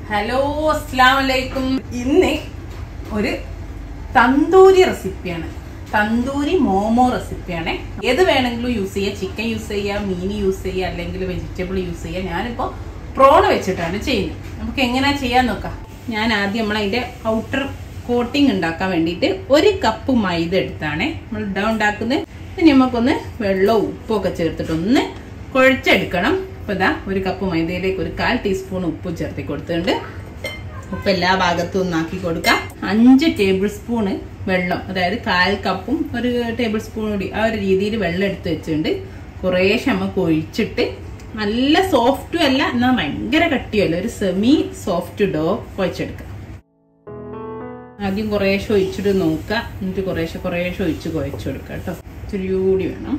hello അസ്സാം വലൈക്കും ഇന്ന് ഒരു തന്തൂരി റെസിപ്പിയാണ് തന്തൂരി മോമോ റെസിപ്പിയാണ് ഏത് വേണമെങ്കിലും യൂസ് ചെയ്യുക ചിക്കൻ യൂസ് ചെയ്യുക മീൻ യൂസ് ചെയ്യുക അല്ലെങ്കിൽ വെജിറ്റബിൾ യൂസ് ചെയ്യുക ഞാനിപ്പോൾ പ്രോണ് വെച്ചിട്ടാണ് ചെയ്യുന്നത് നമുക്ക് എങ്ങനെയാ ചെയ്യാൻ നോക്കാം ഞാൻ ആദ്യം നമ്മൾ അതിൻ്റെ ഔട്ടർ കോട്ടിംഗ് ഉണ്ടാക്കാൻ വേണ്ടിയിട്ട് ഒരു കപ്പ് മൈദ എടുത്താണ് നമ്മൾ ഡോ ഉണ്ടാക്കുന്നത് ഇനി നമുക്കൊന്ന് വെള്ളവും ഉപ്പും ഒക്കെ ചേർത്തിട്ട് ഒന്ന് കുഴച്ചെടുക്കണം അപ്പോൾ ഇതാ ഒരു കപ്പ് മൈദയിലേക്ക് ഒരു കാൽ ടീസ്പൂൺ ഉപ്പ് ചേർത്തി കൊടുത്തിട്ടുണ്ട് ഉപ്പ് എല്ലാ ഭാഗത്തും ഒന്നാക്കി കൊടുക്കാം അഞ്ച് ടേബിൾ സ്പൂണ് വെള്ളം അതായത് കാൽ കപ്പും ഒരു ടേബിൾ സ്പൂൺ കൂടി ആ ഒരു രീതിയിൽ വെള്ളം എടുത്ത് വെച്ചിട്ടുണ്ട് കുറേശ്ശെ നമുക്ക് ഒഴിച്ചിട്ട് നല്ല സോഫ്റ്റും അല്ല എന്നാൽ ഭയങ്കര കട്ടിയല്ല ഒരു സെമി സോഫ്റ്റ് ഡോ കുഴച്ചെടുക്കാം ആദ്യം കുറേശ്ശെ ഒഴിച്ചിട്ട് നോക്കുക എന്നിട്ട് കുറേശ്ശെ കുറേശ്ശെ ഒഴിച്ച് കുഴച്ചു കൊടുക്കുക കേട്ടോ ഇച്ചിരി കൂടി വേണം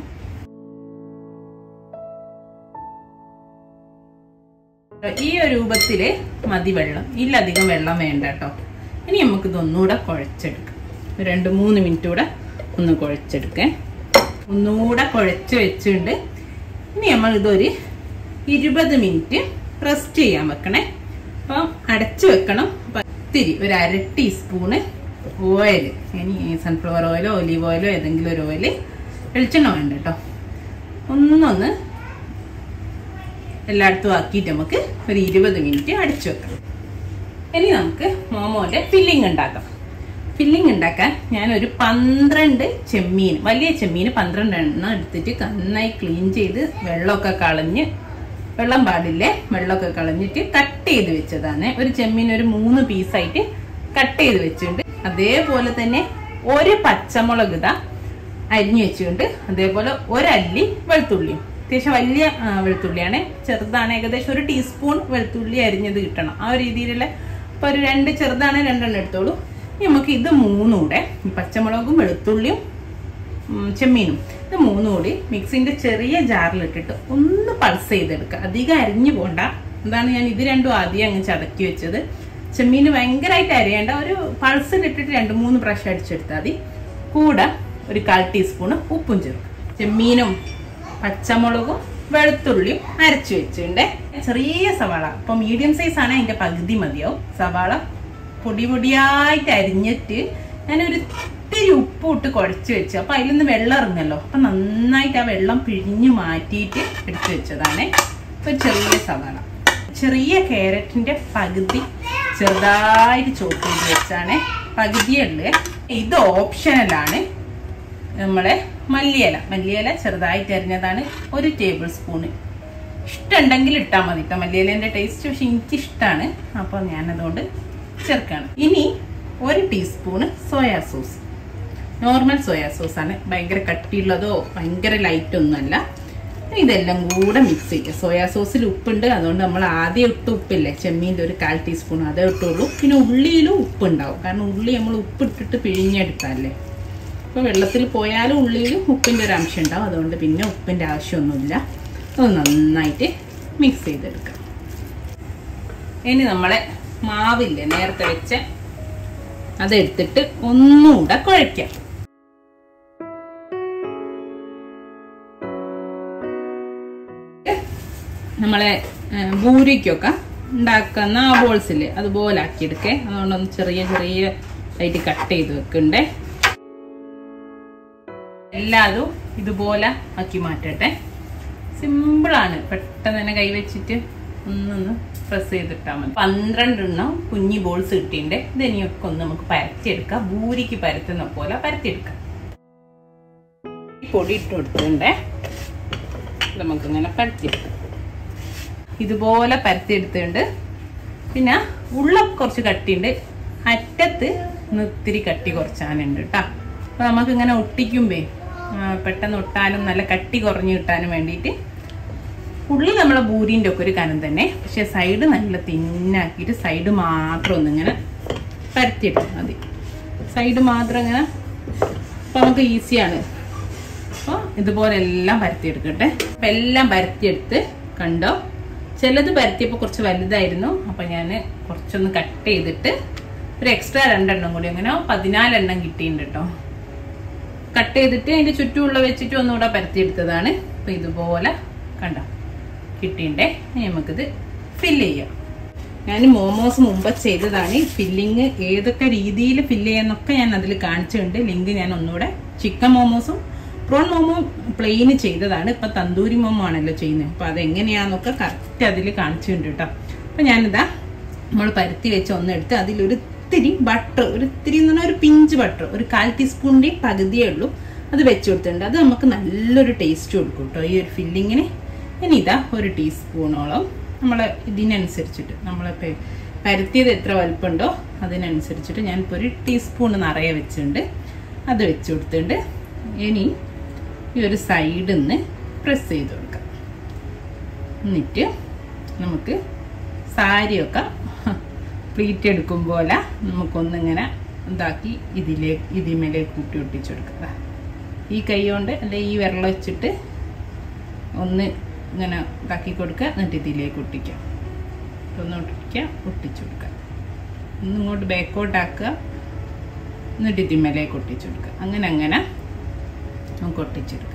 ഈ ഒരു രൂപത്തില് മതി വെള്ളം ഇതിലധികം വെള്ളം വേണ്ട കേട്ടോ ഇനി നമുക്ക് ഇതൊന്നുകൂടെ കുഴച്ചെടുക്കാം ഒരു രണ്ട് മൂന്ന് മിനിറ്റ് കൂടെ ഒന്ന് കുഴച്ചെടുക്കേ ഒന്നുകൂടെ കുഴച്ച് വെച്ചിട്ടുണ്ട് ഇനി നമ്മൾ ഇതൊരു ഇരുപത് മിനിറ്റ് റെസ്റ്റ് ചെയ്യാൻ വെക്കണേ അപ്പം അടച്ചു വെക്കണം അപ്പം ഇത്തിരി ഒരു അര ടീസ്പൂണ് ഓയിൽ ഇനി സൺഫ്ലവർ ഓയിലോ ഒലീവ് ഓയിലോ ഏതെങ്കിലും ഒരു ഓയിൽ വെളിച്ചെണ്ണ വേണ്ട കേട്ടോ ഒന്നൊന്ന് എല്ലായിടത്തും ആക്കിയിട്ട് നമുക്ക് ഒരു ഇരുപത് മിനിറ്റ് അടിച്ചു വെക്കാം ഇനി നമുക്ക് മോമോന്റെ ഫില്ലിംഗ് ഉണ്ടാക്കാം ഫില്ലിംഗ് ഉണ്ടാക്കാൻ ഞാനൊരു പന്ത്രണ്ട് ചെമ്മീൻ വലിയ ചെമ്മീൻ പന്ത്രണ്ട് എണ്ണം എടുത്തിട്ട് നന്നായി ക്ലീൻ ചെയ്ത് വെള്ളമൊക്കെ കളഞ്ഞ് വെള്ളം പാടില്ലേ വെള്ളമൊക്കെ കളഞ്ഞിട്ട് കട്ട് ചെയ്ത് വെച്ചതാണ് ഒരു ചെമ്മീൻ ഒരു മൂന്ന് പീസായിട്ട് കട്ട് ചെയ്ത് വെച്ചിട്ടുണ്ട് അതേപോലെ തന്നെ ഒരു പച്ചമുളക് ഇതാ അരിഞ്ഞു വെച്ചുകൊണ്ട് അതേപോലെ ഒരല്ലി വെളുത്തുള്ളിയും അത്യാവശ്യം വലിയ ആ, വെളുത്തുള്ളിയാണ് ചെറുതാണ് ഏകദേശം ഒരു ടീസ്പൂൺ വെളുത്തുള്ളി അരിഞ്ഞത് കിട്ടണം ആ ഒരു രീതിയിലുള്ള ഇപ്പൊ ഒരു രണ്ട് ചെറുതാണ് രണ്ടെണ്ണം എടുത്തോളൂ ഇനി നമുക്ക് ഇത് മൂന്നും കൂടെ ഈ പച്ചമുളകും വെളുത്തുള്ളിയും ഉം, ചെമ്മീനും ഇത് മൂന്നും കൂടി മിക്സിന്റെ ചെറിയ ജാറിലിട്ടിട്ട് ഒന്ന് പൾസ് ചെയ്തെടുക്കുക അധികം അരിഞ്ഞു പോണ്ട എന്താണ് ഞാൻ ഇത് രണ്ടും ആദ്യം അങ്ങ് ചതക്കി വെച്ചത് ചെമ്മീന് ഭയങ്കരമായിട്ട് അരിയേണ്ട ഒരു പൾസിലിട്ടിട്ട് രണ്ട് മൂന്ന് പ്രാവശ്യം അടിച്ചെടുത്താൽ മതി കൂടെ ഒരു കാൽ ടീസ്പൂണ് ഉപ്പും ചേർക്കും ചെമ്മീനും പച്ചമുളകും വെളുത്തുള്ളിയും അരച്ചു വെച്ചിട്ടുണ്ട് ചെറിയ സവാള ഇപ്പൊ മീഡിയം സൈസ് ആണ് അതിന്റെ പകുതി മതിയാവും സവാള പൊടി പൊടിയായിട്ട് അരിഞ്ഞിട്ട് ഞാനൊരു ഇത്തിരി ഉപ്പ് ഇട്ട് കുഴച്ച് വെച്ചു അപ്പൊ അതിൽ നിന്ന് വെള്ളം ഇറങ്ങല്ലോ അപ്പൊ നന്നായിട്ട് ആ വെള്ളം പിഴിഞ്ഞു മാറ്റിയിട്ട് എടുത്തു വെച്ചതാണ് ഇപ്പൊ ചെറിയ സവാള ചെറിയ ക്യാരറ്റിന്റെ പകുതി ചെറുതായിട്ട് ചോപ്പ് ചെയ്ത് വെച്ചാണ് പകുതിയുള്ളത് ഇത് ഓപ്ഷനലാണ് നമ്മളെ മല്ലിയില മല്ലിയില ചെറുതായിട്ട് അരിഞ്ഞതാണ് ഒരു ടേബിൾ സ്പൂണ് ഇഷ്ടമുണ്ടെങ്കിൽ ഇട്ടാൽ മതി കേട്ടോ മല്ലിയിലേൻ്റെ ടേസ്റ്റ് പക്ഷെ എനിക്ക് ഇഷ്ടമാണ് അപ്പോൾ ഞാനതുകൊണ്ട് ചേർക്കാണ് ഇനി ഒരു teaspoon soya sauce normal soya sauce ആണ് ഭയങ്കര കട്ടിയുള്ളതോ ഭയങ്കര ലൈറ്റ് ഒന്നുമല്ല ഇതെല്ലാം കൂടെ മിക്സ് ചെയ്യുക സോയാ സോസിൽ ഉപ്പുണ്ട് അതുകൊണ്ട് നമ്മൾ ആദ്യം ഇട്ട ഉപ്പില്ലേ ചെമ്മീൻ്റെ ഒരു കാൽ ടീസ്പൂൺ അതേ ഇട്ടുള്ളൂ പിന്നെ ഉള്ളിയിലും ഉപ്പുണ്ടാവും കാരണം ഉള്ളി നമ്മൾ ഉപ്പിട്ടിട്ട് പിഴിഞ്ഞെടുത്താലേ ഇപ്പോൾ വെള്ളത്തിൽ പോയാലും ഉള്ളിയിലും ഉപ്പിൻ്റെ ഒരു അംശം ഉണ്ടാവും അതുകൊണ്ട് പിന്നെ ഉപ്പിൻ്റെ ആവശ്യമൊന്നുമില്ല അത് നന്നായിട്ട് മിക്സ് ചെയ്തെടുക്കാം ഇനി നമ്മളെ മാവില്ലേ നേരത്തെ വെച്ച അതെടുത്തിട്ട് ഒന്നുകൂടെ കുഴയ്ക്കാം നമ്മളെ ഏഹ്, ഭൂരിക്കൊക്കെ ഉണ്ടാക്കുന്ന ആ ബോൾസില്ലേ അതുപോലെ ആക്കിയെടുക്കേ അതുകൊണ്ടൊന്ന് ചെറിയ ചെറിയ ആയിട്ട് കട്ട് ചെയ്ത് വെക്കണ്ടേ എല്ലാതും ഇതുപോലെ ആക്കി മാറ്റട്ടെ സിമ്പിളാണ് പെട്ടെന്ന് തന്നെ കൈവച്ചിട്ട് ഒന്നൊന്ന് പ്രസ് ചെയ്തിട്ടാൽ മതി പന്ത്രണ്ടെണ്ണം കുഞ്ഞി ബോൾസ് കിട്ടിയിട്ടുണ്ട് ഇതിനെയൊക്കെ ഒന്ന് നമുക്ക് പരത്തിയെടുക്കാം ഭൂരിക്ക് പരത്തുന്ന പോലെ പരത്തിയെടുക്കാം ഈ പൊടി ഇട്ട് കൊടുത്തിട്ടുണ്ടേ ഇത് നമുക്കിങ്ങനെ പരത്തിയെടുക്കാം ഇതുപോലെ പരത്തിയെടുത്തിട്ടുണ്ട് പിന്നെ ഉള്ള കുറച്ച് കട്ടിയുണ്ട് അറ്റത്ത് ഒന്ന് ഇത്തിരി കട്ടി കുറച്ചാനുണ്ട് കേട്ടോ അപ്പൊ നമുക്ക് ഇങ്ങനെ ഒട്ടിക്കുമ്പേ ആ, പെട്ടെന്ന് ഒട്ടാനും നല്ല കട്ടി കുറഞ്ഞു കിട്ടാനും വേണ്ടിയിട്ട് ഉള്ളിൽ നമ്മളെ ബൂരിൻ്റെ ഒക്കെ ഒരു കനം തന്നെ പക്ഷെ സൈഡ് നല്ല തിന്നാക്കിയിട്ട് സൈഡ് മാത്രം ഒന്നിങ്ങനെ പരത്തിയെടുത്താൽ മതി സൈഡ് മാത്രം ഇങ്ങനെ അപ്പോൾ നമുക്ക് ഈസിയാണ് അപ്പോൾ ഇതുപോലെ എല്ലാം പരത്തിയെടുക്കട്ടെ അപ്പം എല്ലാം പരത്തിയെടുത്ത് കണ്ടോ ചിലത് പരത്തിയപ്പോൾ കുറച്ച് വലുതായിരുന്നു അപ്പം ഞാൻ കുറച്ചൊന്ന് കട്ട് ചെയ്തിട്ട് ഒരു എക്സ്ട്രാ രണ്ടെണ്ണം കൂടി അങ്ങനെ പതിനാലെണ്ണം കിട്ടിയിട്ടുണ്ട് കേട്ടോ കട്ട് ചെയ്തിട്ട് അതിൻ്റെ ചുറ്റുമുള്ള വെച്ചിട്ട് ഒന്നുകൂടെ പരത്തിയെടുത്തതാണ് അപ്പം ഇതുപോലെ കണ്ടോ കിട്ടിയിട്ടേ ഇനി നമുക്കിത് ഫില്ല് ചെയ്യാം ഞാൻ മോമോസ് മുമ്പ് ചെയ്തതാണ് ഫില്ലിങ് ഏതൊക്കെ രീതിയിൽ ഫില്ല് ചെയ്യാന്നൊക്കെ ഞാൻ അതിൽ കാണിച്ചിട്ടുണ്ട് ലിങ്ക് ഞാൻ ഒന്നുകൂടെ ചിക്കൻ മോമോസും പ്രോൺ മോമോ പ്ലെയിൻ ചെയ്തതാണ് ഇപ്പൊ തന്തൂരി മോമോ ആണല്ലോ ചെയ്യുന്നത് അപ്പൊ അതെങ്ങനെയാന്നൊക്കെ കറക്റ്റ് അതിൽ കാണിച്ചിട്ടുണ്ട് കേട്ടോ അപ്പൊ ഞാനിതാ നമ്മൾ പരുത്തി വെച്ച് ഒന്നെടുത്ത് അതിലൊരു ഇത്തിരി ബട്ടർ ഒരു ഇത്തിരി എന്ന് പറഞ്ഞാൽ ഒരു പിഞ്ച് ബട്ടർ ഒരു കാൽ ടീസ്പൂണിൻ്റെ പകുതിയേ ഉള്ളൂ അത് വെച്ച് കൊടുത്തിട്ടുണ്ട് അത് നമുക്ക് നല്ലൊരു ടേസ്റ്റ് കൊടുക്കും കേട്ടോ ഈ ഒരു ഫില്ലിങ്ങിന് ഇനി ഇതാ ഒരു ടീസ്പൂണോളം നമ്മൾ ഇതിനനുസരിച്ചിട്ട് നമ്മൾ പരത്തിയത് എത്ര വലുപ്പമുണ്ടോ അതിനനുസരിച്ചിട്ട് ഞാനിപ്പോൾ ഒരു ടീസ്പൂൺ നിറയെ വെച്ചിട്ടുണ്ട് അത് വെച്ച് കൊടുത്തിട്ടുണ്ട് ഇനി ഈ ഒരു സൈഡിൽ നിന്ന് പ്രസ് ചെയ്ത് കൊടുക്കാം എന്നിട്ട് നമുക്ക് സാരിയൊക്കെ പ്ലീറ്റ് എടുക്കും പോലെ നമുക്കൊന്നിങ്ങനെ ഇതാക്കി ഇതിലേക്ക് ഇതിമേലേക്ക് കൂട്ടി ഒട്ടിച്ചു കൊടുക്കുക ഈ കൈ കൊണ്ട് അല്ലെ ഈ വിരൽ വെച്ചിട്ട് ഒന്ന് ഇങ്ങനെ ഇതാക്കി കൊടുക്കുക എന്നിട്ട് ഇതിലേക്ക് ഒട്ടിക്കുക ഒന്ന് ഒട്ടിക്കുക ഒട്ടിച്ചു കൊടുക്കുക ഒന്ന് ഇങ്ങോട്ട് ബാക്കോട്ടാക്കുക എന്നിട്ട് ഇതിമേലേക്ക് ഒട്ടിച്ചു കൊടുക്കുക അങ്ങനെ അങ്ങനെ നമുക്ക് ഒട്ടിച്ചെടുക്കാം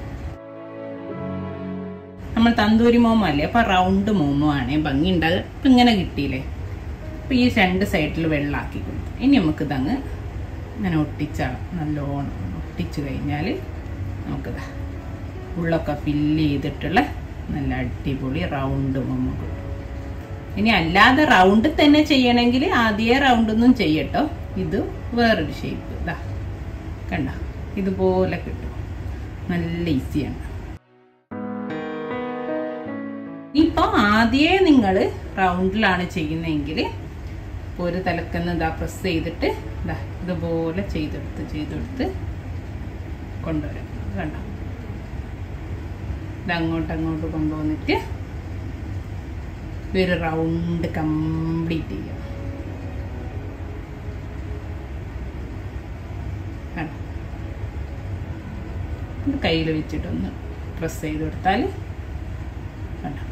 നമ്മൾ തന്തൂരി മോമോ അല്ലേ അപ്പൊ റൗണ്ട് മോമോ ആണ് ഭംഗി ഉണ്ടാകുക ഇപ്പൊ ഇങ്ങനെ കിട്ടിയില്ലേ അപ്പൊ ഈ രണ്ട് സൈഡിൽ വെള്ളമാക്കി കൊടുത്തു ഇനി നമുക്ക് ഇതങ്ങ് ഇങ്ങനെ ഒട്ടിച്ചാണ് നല്ലോണം ഒട്ടിച്ചു കഴിഞ്ഞാൽ നമുക്കിതാ ഉള്ളൊക്കെ ഫില്ല് ചെയ്തിട്ടുള്ള നല്ല അടിപൊളി റൗണ്ട് മോമോ കിട്ടും ഇനി അല്ലാതെ റൗണ്ട് തന്നെ ചെയ്യണമെങ്കിൽ ആദ്യമേ റൗണ്ടൊന്നും ചെയ്യട്ടോ ഇത് വേറൊരു ഷേപ്പ് ഇതാ കണ്ട ഇതുപോലെ കിട്ടും നല്ല ഈസിയാണ് ഇപ്പൊ ആദ്യമേ നിങ്ങൾ റൗണ്ടിലാണ് ചെയ്യുന്നതെങ്കിൽ ഒരു തലക്കന്ന് ഇതാ പ്രസ് ചെയ്തിട്ട് ഇതാ ഇതുപോലെ ചെയ്തെടുത്ത് ചെയ്തെടുത്ത് കൊണ്ടുവരാം കണ്ട ഇത് അങ്ങോട്ട് അങ്ങോട്ട് കൊണ്ടുവന്നിട്ട് ഒരു റൗണ്ട് കംപ്ലീറ്റ് ചെയ്യാം കയ്യിൽ വെച്ചിട്ടൊന്ന് പ്രസ് ചെയ്ത് കൊടുത്താൽ കണ്ടോ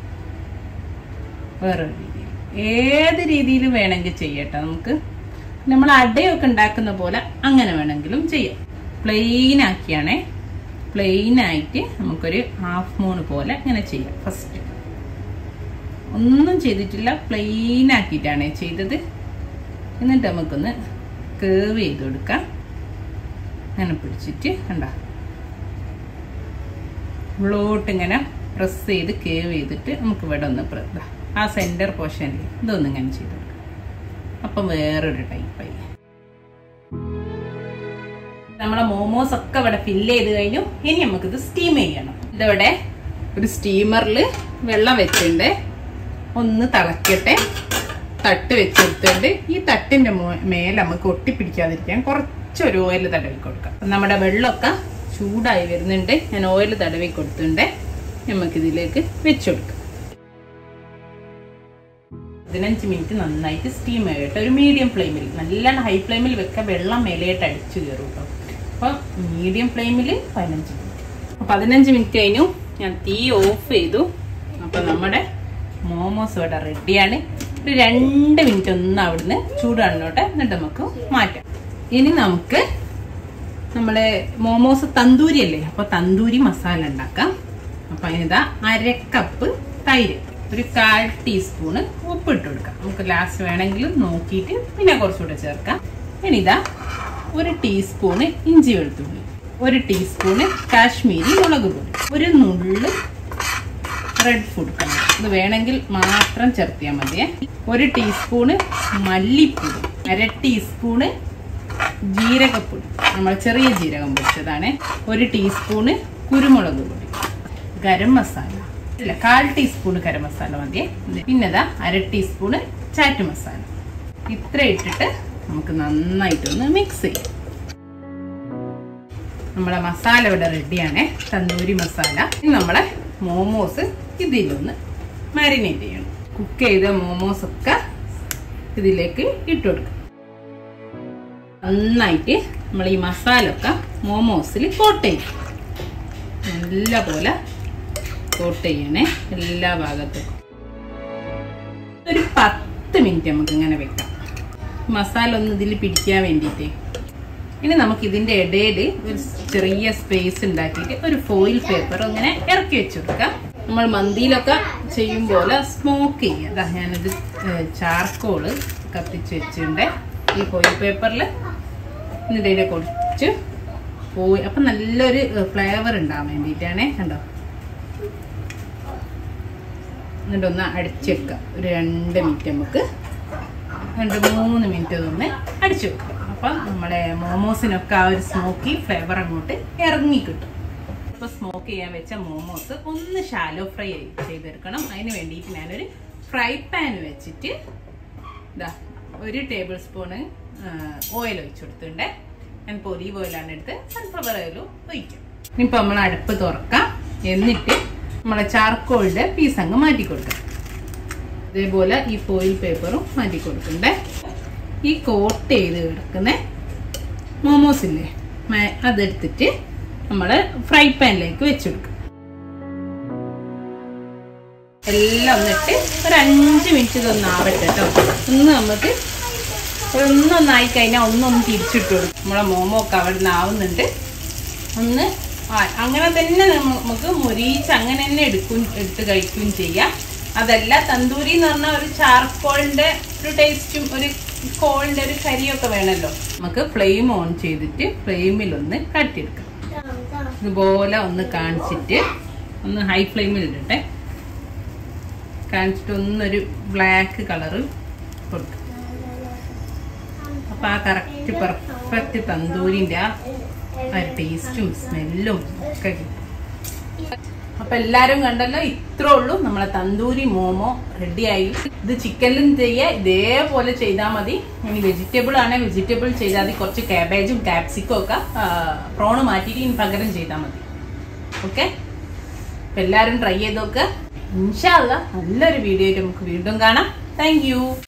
വേറൊരു രീതിയിൽ ഏത് രീതിയിൽ വേണമെങ്കിൽ ചെയ്യട്ടെ നമുക്ക് നമ്മൾ അടയൊക്കെ ഉണ്ടാക്കുന്ന പോലെ അങ്ങനെ വേണമെങ്കിലും ചെയ്യാം പ്ലെയിൻ ആക്കിയാണേ പ്ലെയിൻ ആയിട്ട് നമുക്കൊരു ഹാഫ് മൂൺ പോലെ ഇങ്ങനെ ചെയ്യാം ഫസ്റ്റ് ഒന്നും ചെയ്തിട്ടില്ല പ്ലെയിൻ ആക്കിയിട്ടാണ് ചെയ്തത് എന്നിട്ട് നമുക്കൊന്ന് കേവ് ചെയ്ത് കൊടുക്കാം അങ്ങനെ പിടിച്ചിട്ട് കണ്ട ഉള്ളോട്ട് ഇങ്ങനെ പ്രസ് ചെയ്ത് കേവ് ചെയ്തിട്ട് നമുക്ക് ഇവിടെ ഒന്ന് പ്ര- ദാ, ആ സെന്റർ പോർഷനിൽ ഇതൊന്നും ഇങ്ങനെ ചെയ്ത് കൊടുക്കാം അപ്പം വേറൊരു ടൈപ്പായി നമ്മളെ മോമോസ് ഒക്കെ ഇവിടെ ഫില്ല് ചെയ്ത് കഴിഞ്ഞു ഇനി നമുക്കിത് സ്റ്റീം ചെയ്യണം ഇതിവിടെ ഒരു സ്റ്റീമറിൽ വെള്ളം വെച്ചിട്ടുണ്ട് ഒന്ന് തിളക്കട്ടെ തട്ട് വെച്ചെടുത്തിട്ടുണ്ട് ഈ തട്ടിന്റെ മോ- മേലെ നമുക്ക് ഒട്ടിപ്പിടിക്കാതിരിക്കാൻ കുറച്ചൊരു ഓയിൽ തടവി കൊടുക്കാം അപ്പൊ നമ്മുടെ വെള്ളമൊക്കെ ചൂടായി വരുന്നുണ്ട് ഞാൻ ഓയിൽ തടവി കൊടുത്തിട്ടുണ്ട് നമുക്കിതിലേക്ക് വെച്ചുകൊടുക്കാം പതിനഞ്ച് മിനിറ്റ് നന്നായിട്ട് സ്റ്റീം ചെയ്യട്ടെ ഒരു മീഡിയം ഫ്ലെയിമിൽ നല്ലോണം ഹൈ ഫ്ലെയിമിൽ വെക്കാൻ വെള്ളം മേലെയായിട്ട് അടിച്ചു കയറും കേട്ടോ അപ്പം മീഡിയം ഫ്ലെയിമിൽ പതിനഞ്ച് മിനിറ്റ് അപ്പം പതിനഞ്ച് മിനിറ്റ് കഴിഞ്ഞു ഞാൻ തീ ഓഫ് ചെയ്തു അപ്പം നമ്മുടെ മോമോസ് ഇവിടെ റെഡിയാണ് ഒരു രണ്ട് മിനിറ്റ് ഒന്ന് അവിടുന്ന് ചൂടാണോട്ടെ എന്നിട്ട് നമുക്ക് മാറ്റാം ഇനി നമുക്ക് നമ്മുടെ മോമോസ് തന്തൂരി അല്ലേ അപ്പൊ തന്തൂരി മസാല ഉണ്ടാക്കാം അപ്പൊ അതിനിതാ അര കപ്പ് തൈര് ഒരു കാൽ ടീസ്പൂണ് ഉപ്പ് ഇട്ട് കൊടുക്കാം നമുക്ക് ലാസ്റ്റ് വേണമെങ്കിൽ നോക്കിയിട്ട് പിന്നെ കുറച്ചുകൂടെ ചേർക്കാം ഇനിതാ ഒരു ടീസ്പൂണ് ഇഞ്ചി വെളുത്തുള്ളി ഒരു ടീസ്പൂണ് കാശ്മീരി മുളക് പൊടി ഒരു നുള്ള് റെഡ് ഫുഡ് കളർ ഇത് വേണമെങ്കിൽ മാത്രം ചേർത്തിയാൽ മതിയേ ഒരു ടീസ്പൂണ് മല്ലിപ്പൊടി അര ടീസ്പൂണ് ജീരകപ്പൊടി നമ്മൾ ചെറിയ ജീരകം പൊടിച്ചതാണ് ഒരു ടീസ്പൂണ് കുരുമുളക് പൊടി ഗരം മസാല ഇല്ല കാൽ ടീസ്പൂൺ ഗരം മസാല മതിയേ പിന്നെതാ അര ടീസ്പൂണ് ചാറ്റ് മസാല ഇത്ര ഇട്ടിട്ട് നമുക്ക് നന്നായിട്ടൊന്ന് മിക്സ് ചെയ്യാം നമ്മളെ മസാല ഇവിടെ റെഡിയാണ് തന്തൂരി മസാല ഇനി നമ്മളെ മോമോസ് ഇതിലൊന്ന് മാരിനേറ്റ് ചെയ്യണം കുക്ക് ചെയ്ത മോമോസ് ഒക്കെ ഇതിലേക്ക് ഇട്ട് കൊടുക്കാം നന്നായിട്ട് നമ്മൾ ഈ മസാല ഒക്കെ മോമോസിൽ കോട്ട് ചെയ്യും നല്ല പോലെ കോട്ട് ചെയ്യണേ എല്ലാ ഭാഗത്തേക്കും ഒരു പത്ത് മിനിറ്റ് നമുക്ക് ഇങ്ങനെ വെക്കാം മസാല ഒന്ന് ഇതിൽ പിടിക്കാൻ വേണ്ടിയിട്ട് ഇനി നമുക്ക് ഇതിന്റെ ഇടയിൽ ഒരു ചെറിയ സ്പേസ് ഉണ്ടാക്കിയിട്ട് ഒരു ഫോയിൽ പേപ്പർ ഇങ്ങനെ ഇറക്കി വെച്ച് കൊടുക്കാം നമ്മൾ മന്തിയിലൊക്കെ ചെയ്യും പോലെ സ്മോക്ക് ചെയ്യുക അതാ ഞാനത് ചാർക്കോള് കത്തിച്ച് വെച്ചിട്ടുണ്ട് ഈ ഫോയിൽ പേപ്പറിൽ എന്നിട്ട് ഇതിനെ കുറച്ച് പോയി അപ്പം നല്ലൊരു ഫ്ലേവർ ഉണ്ടാവാൻ വേണ്ടിയിട്ടാണേ കണ്ടോ എന്നിട്ടൊന്ന് അടിച്ചു വെക്കുക ഒരു രണ്ട് മിനിറ്റ് നമുക്ക് രണ്ട് മൂന്ന് മിനിറ്റ് ഇതൊന്ന് അടിച്ചു വെക്കുക അപ്പം നമ്മുടെ മോമോസിനൊക്കെ ആ ഒരു സ്മോക്കി ഫ്ലേവർ അങ്ങോട്ട് ഇറങ്ങി കിട്ടും അപ്പോൾ സ്മോക്ക് ചെയ്യാൻ വെച്ച മോമോസ് ഒന്ന് ഷാലോ ഫ്രൈ ചെയ്തെടുക്കണം അതിന് വേണ്ടിയിട്ട് ഞാനൊരു ഫ്രൈ പാൻ വെച്ചിട്ട് ഇതാ ഒരു ടേബിൾ സ്പൂണ് ഓയിൽ ഒഴിച്ചു കൊടുത്തിട്ടുണ്ട് ഞാനിപ്പോൾ ഒലീവ് ഓയിലാണ് എടുത്ത് സൺഫ്ലവർ ഓയിലും ഒഴിക്കും ഇനിയിപ്പോൾ നമ്മൾ അടുപ്പ് തുറക്കാം എന്നിട്ട് നമ്മളെ ചാർക്കോളിൻ്റെ പീസ് അങ്ങ് മാറ്റി കൊടുക്കാം അതേപോലെ ഈ ഫോയിൽ പേപ്പറും മാറ്റി കൊടുക്കണ്ടേ ഈ കോട്ട് ചെയ്ത് കിടക്കുന്ന മോമോസ് ഇല്ലേ മ- അതെടുത്തിട്ട് നമ്മൾ ഫ്രൈ പാനിലേക്ക് വെച്ചെടുക്കും എല്ലാം ഒന്നിട്ട് ഒരു അഞ്ച് മിനിറ്റ് ഇതൊന്ന് ആവട്ടെ കേട്ടോ ഒന്ന് നമുക്ക് ഒന്നൊന്നായി കഴിഞ്ഞാൽ ഒന്നൊന്ന് തിരിച്ചിട്ട് കൊടുക്കും നമ്മളെ മോമോ ഒക്കെ അവിടെ നിന്ന് ആവുന്നുണ്ട് ഒന്ന് ആ അങ്ങനെ തന്നെ നമ്മ- നമുക്ക് മുരിച്ച് അങ്ങനെ തന്നെ എടുക്കും എടുത്ത് കഴിക്കുകയും ചെയ്യാം അതല്ല തന്തൂരി എന്ന് പറഞ്ഞാൽ ഒരു ചാർക്കോളിന്റെ ഒരു ടേസ്റ്റും ഒരു കോളിന്റെ ഒരു കരിയൊക്കെ വേണമല്ലോ നമുക്ക് ഫ്ലെയിം ഓൺ ചെയ്തിട്ട് ഫ്ലെയിമിൽ ഒന്ന് കട്ടിയെടുക്കാം ഇതുപോലെ ഒന്ന് കാണിച്ചിട്ട് ഒന്ന് ഹൈ ഫ്ലെയിമിൽ ഇടട്ടെ കാണിച്ചിട്ട് ഒന്നൊരു ബ്ലാക്ക് കളറ് കൊടുക്കും അപ്പൊ ആ കറക്റ്റ് പെർഫെക്റ്റ് തന്തൂരിന്റെ ആ ഒരു ടേസ്റ്റും സ്മെല്ലും ഒക്കെ കിട്ടും അപ്പൊ എല്ലാരും കണ്ടല്ലോ ഇത്രേ ഉള്ളൂ നമ്മളെ തന്തൂരി മോമോ റെഡിയായി ഇത് ചിക്കനിലും ചെയ്യുക ഇതേപോലെ ചെയ്താൽ മതി ഇനി വെജിറ്റബിൾ ആണെങ്കിൽ വെജിറ്റബിൾ ചെയ്താൽ മതി കുറച്ച് കാബേജും ക്യാപ്സിക്കും ഒക്കെ പ്രോണ് മാറ്റിയിട്ട് ഇനി പകരം ചെയ്താൽ മതി ഓക്കെ അപ്പൊ എല്ലാരും ട്രൈ ചെയ്ത് നോക്കുക ഇൻഷാല്ല നല്ലൊരു വീഡിയോ ആയിട്ട് നമുക്ക് വീണ്ടും കാണാം താങ്ക്